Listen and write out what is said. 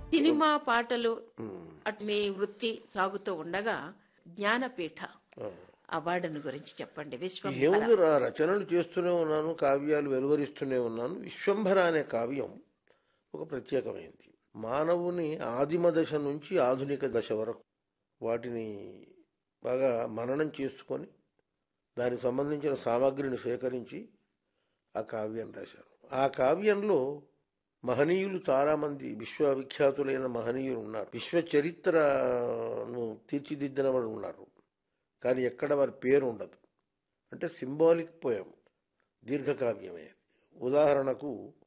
cinema పాటలు at మీ వృత్తి సాగుతూ ఉండగా జ్ఞానపీఠ అవార్డును గురించి చెప్పండి విశ్వం ఏముంది రా రచనలు చేస్తూనే ఉన్నాను కావ్యాలు వెలువరిస్తూనే ఉన్నాను విశ్వంభర అనే కావ్యం ఒక ప్రత్యేకమైంది మానవుని ఆదిమ దశ నుంచి ఆధునిక దశ వరకు వాటిని బాగా మననం చేసుకొని దానికి సంబంధించిన సామాగ్రిని సేకరించి ఆ కావ్యం రాశారు ఆ కావ్యంలో మహనీయులు చాలామంది విశ్వవిఖ్యాతులైన మహనీయులు ఉన్నారు విశ్వ చరిత్రను తీర్చిదిద్దిన వాళ్ళు ఉన్నారు కానీ ఎక్కడ వారి పేరు ఉండదు అంటే సింబాలిక్ పోయం దీర్ఘకావ్యమే ఉదాహరణకు